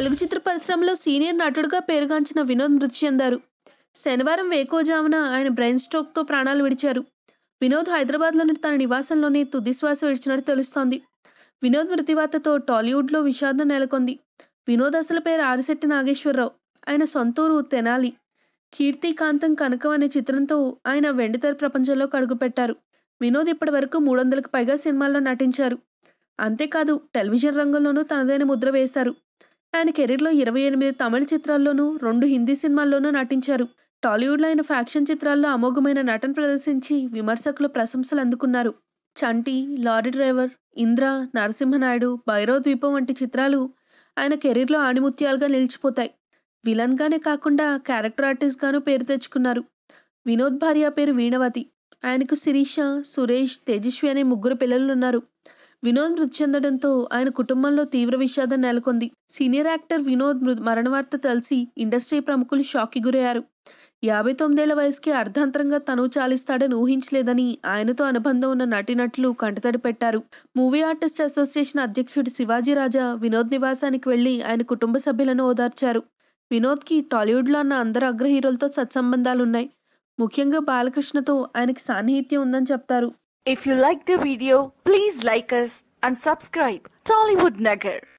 తెలుగు చిత్ర పరిశ్రమలో సీనియర్ నటుడుగా పేరుగాంచిన వినోద్ మృతి చెందారు శనివారం వేకోజామున ఆయన బ్రెయిన్ స్ట్రోక్తో ప్రాణాలు విడిచారు వినోద్ హైదరాబాద్లోని తన నివాసంలోనే తుదిశ్వాస విడిచినట్టు తెలుస్తోంది వినోద్ మృతి వార్తతో టాలీవుడ్లో విషాదం నెలకొంది వినోద్ అసలు పేరు ఆరిశెట్టి నాగేశ్వరరావు ఆయన సొంతూరు తెనాలి కీర్తికాంతం కనకం అనే చిత్రంతో ఆయన వెండితెర ప్రపంచంలోకి అడుగుపెట్టారు వినోద్ ఇప్పటి వరకు మూడు వందలకు పైగా సినిమాల్లో నటించారు అంతేకాదు టెలివిజన్ రంగంలోనూ తనదైన ముద్ర వేశారు ఆయన కెరీర్లో ఇరవై ఎనిమిది తమిళ చిత్రాల్లోనూ రెండు హిందీ సినిమాల్లోనూ నటించారు టాలీవుడ్లో ఆయన ఫ్యాక్షన్ చిత్రాల్లో అమోఘమైన నటన ప్రదర్శించి విమర్శకులు ప్రశంసలు అందుకున్నారు చంటి లారీ డ్రైవర్ ఇంద్ర నరసింహనాయుడు భైరవ ద్వీపం వంటి చిత్రాలు ఆయన కెరీర్లో ఆణిముత్యాలుగా నిలిచిపోతాయి విలన్గానే కాకుండా క్యారెక్టర్ ఆర్టిస్ట్గాను పేరు తెచ్చుకున్నారు వినోద్ భార్య పేరు వీణవతి ఆయనకు శిరీష సురేష్ తేజస్వి అనే ముగ్గురు పిల్లలు ఉన్నారు వినోద్ మృతి చెందడంతో ఆయన కుటుంబంలో తీవ్ర విషాదం నెలకొంది సీనియర్ యాక్టర్ వినోద్ మృ మరణ వార్త తెలిసి ఇండస్ట్రీ ప్రముఖులు షాక్కి గురయ్యారు యాభై తొమ్మిదేళ్ల వయసుకి అర్ధాంతరంగా తను చాలిస్తాడని ఊహించలేదని ఆయనతో అనుబంధం ఉన్న నటినట్లు కంటతడి పెట్టారు మూవీ ఆర్టిస్ట్ అసోసియేషన్ అధ్యక్షుడు శివాజీ రాజా వినోద్ నివాసానికి వెళ్లి ఆయన కుటుంబ సభ్యులను ఓదార్చారు వినోద్కి టాలీవుడ్లో ఉన్న అందరు అగ్ర హీరోలతో సత్సంబంధాలున్నాయి ముఖ్యంగా బాలకృష్ణతో ఆయనకి సాన్నిహిత్యం ఉందని చెప్తారు If you like the video, please like us and subscribe Tollywood Nagar.